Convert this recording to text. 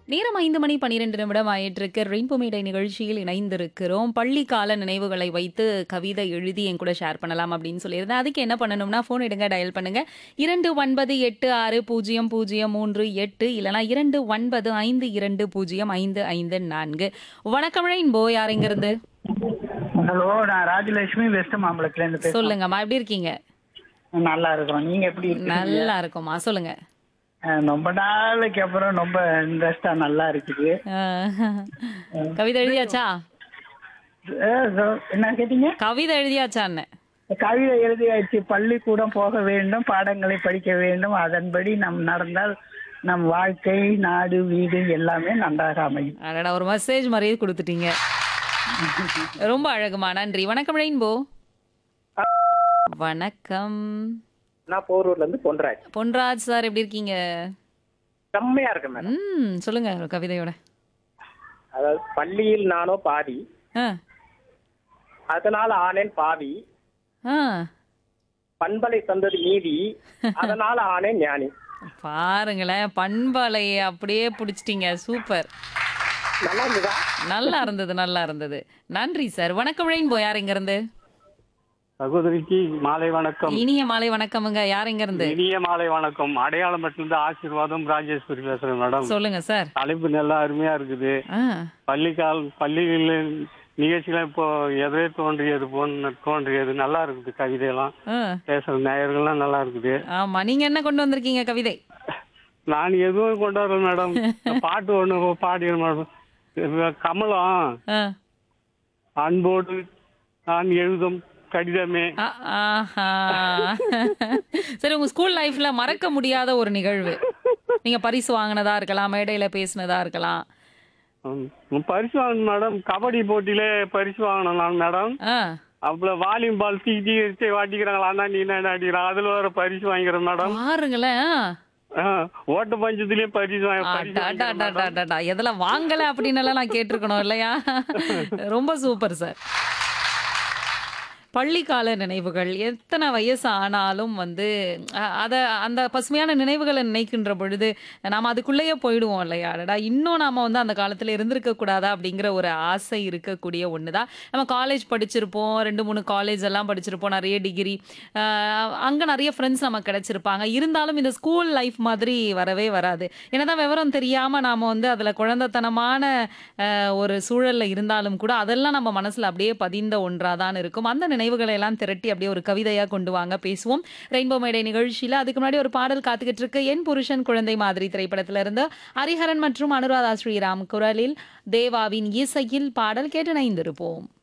நேரம் ஐந்து மணி பன்னிரெண்டு நிமிடம் ஆயிட்டிருக்கு ரெயின்போ மேடை நிகழ்ச்சியில் இணைந்திருக்கிறோம் பள்ளி கால நினைவுகளை வைத்து கவிதை எழுதி என் கூட ஷேர் பண்ணலாம் அப்படின்னு சொல்லியிருந்தேன் அதுக்கு என்ன பண்ணணும்னா ஃபோன் எடுங்க டயல் பண்ணுங்க இரண்டு ஒன்பது எட்டு ஆறு பூஜ்ஜியம் பூஜ்ஜியம் மூன்று எட்டு இல்லைனா இரண்டு ஒன்பது ஐந்து இரண்டு பூஜ்ஜியம் ஐந்து ஐந்து நான்கு வணக்கம் ரெயின்போ யார் இங்கிருந்து ஹலோ நான் ராஜலட்சுமி வெஸ்ட் மாம்பலத்துல இருந்து பேசுறேன் சொல்லுங்கம்மா எப்படி இருக்கீங்க நல்லா இருக்கிறோம் நீங்க எப்படி இருக்கீங்க நல்லா இருக்கும்மா சொல்லுங்க அஹ் ரொம்ப நாளைக்கு அப்புறம் ரொம்ப இன்ட்ரெஸ்டா நல்லா இருக்குது அஹ், கவிதை எழுதியாச்சா அஹ் so- என்ன கேட்டீங்க கவிதை எழுதியாச்சான்னு கவிதை எழுதியாச்சு பள்ளிக்கூடம் போக வேண்டும் பாடங்களை படிக்க வேண்டும் அதன்படி நம் நடந்தால் நம் வாழ்க்கை நாடு வீடு எல்லாமே நன்றாக அமையும் அடடா ஒரு மெசேஜ் மாதிரியே கொடுத்துட்டீங்க ரொம்ப அழகுமா நன்றி வணக்கம் ரெயின்போ வணக்கம் நான் போரூர்ல இருந்து பொன்ராஜ் பொன்ராஜ் சார் எப்படி இருக்கீங்க செம்மையா இருக்கு மேடம் ம் சொல்லுங்க ஒரு கவிதையோட அதாவது பள்ளியில் நானோ பாதி ஆ அதனால ஆனேன் பாவி ஆ பண்பலை தந்தது மீதி அதனால ஆனேன் ஞானி பாருங்களேன் பண்பலையை அப்படியே பிடிச்சிட்டீங்க சூப்பர் நல்லா இருந்ததா நல்லா இருந்தது நல்லா இருந்தது நன்றி சார் வணக்கம் ரெயின்போ யார் இங்க இருந்து சகோதரிக்கு மாலை வணக்கம் இனிய மாலை வணக்கமுங்க யார் இங்க இருந்து இனிய மாலை வணக்கம் அடையாளம் மட்டும்தான் ஆசீர்வாதம் ராஜேஸ்வரி பேசுறேன் மேடம் சொல்லுங்க சார் தலைப்பு நல்லா அருமையா இருக்குது ஆ பள்ளிக்கால் பள்ளிகளில் நிகழ்ச்சிகள் இப்போ எதே தோன்றியது போன்னு தோன்றியது நல்லா இருக்குது கவிதையெல்லாம் ஆ பேசுற நேயர்கள்லாம் நல்லா இருக்குது ஆமா நீங்க என்ன கொண்டு வந்திருக்கீங்க கவிதை நான் எதுவும் கொண்டு வரல மேடம் பாட்டு ஒண்ணு பாடினேன் மேடம் கமலம் ஆ அன்போடு நான் எழுதும் கடிதமே ஆ, ஆஹா. சரி உங்க ஸ்கூல் லைஃப்ல மறக்க முடியாத ஒரு நிகழ்வு நீங்க பரிசு வாங்கினதா இருக்கலாம் மேடையில பேசினதா இருக்கலாம் ம், பரிசு வாங்கணும் மேடம் கபடி போட்டியில பரிசு வாங்கணும் நான் மேடம் ஆ அப்புறம் வாலியும் பால் தீ தீ வாட்டிக்கிறாங்களா அண்ணா நீ என்ன அடிக்கிறாங்க அதுல வர பரிசு வாங்கிக்கிறேன் மேடம் பாருங்களேன் ஆ, ஓட்ட பஞ்சத்துலயும் பரிசு வாங்க பரிசு அடா, அடா, வாங்கிக்கிறேன் அடா, மேடம். அடா, அடா. எதெல்லாம் வாங்கல அப்படின்னு எல்லாம் நான் கேட்டிருக்கணும் இல்லையா ரொம்ப சூப்பர் சார் பள்ளிக்கால நினைவுகள் எத்தனை வயசு ஆனாலும் வந்து அ- அத அந்த பசுமையான நினைவுகளை நினைக்கின்ற பொழுது நாம அதுக்குள்ளேயே போயிடுவோம் இல்லையா அடடா இன்னும் நாம வந்து அந்த காலத்துல இருந்திருக்க கூடாதா அப்படிங்கிற ஒரு ஆசை இருக்கக்கூடிய ஒண்ணுதான் நம்ம காலேஜ் படிச்சிருப்போம் ரெண்டு மூணு காலேஜ் எல்லாம் படிச்சிருப்போம் நிறைய டிகிரி அங்க நிறைய ஃப்ரெண்ட்ஸ் நமக்கு கிடைச்சிருப்பாங்க இருந்தாலும் இந்த ஸ்கூல் லைஃப் மாதிரி வரவே வராது என்னதான் விவரம் தெரியாம நாம வந்து அதுல குழந்தைத்தனமான அஹ், ஒரு சூழல்ல இருந்தாலும் கூட அதெல்லாம் நம்ம மனசுல அப்படியே பதிந்த ஒன்றாதான் இருக்கும் அந்த நினைவுகளை எல்லாம் திரட்டி அப்படியே ஒரு கவிதையா கொண்டு வாங்க பேசுவோம் ரெயின்போ மேடை நிகழ்ச்சியில அதுக்கு முன்னாடி ஒரு பாடல் காத்துக்கிட்டு இருக்கு என் புருஷன் குழந்தை மாதிரி திரைப்படத்துல இருந்து ஹரிஹரன் மற்றும் அனுராதா ஸ்ரீராம் குரலில் தேவாவின் இசையில் பாடல் கேட்டு இணைந்திருப்போம்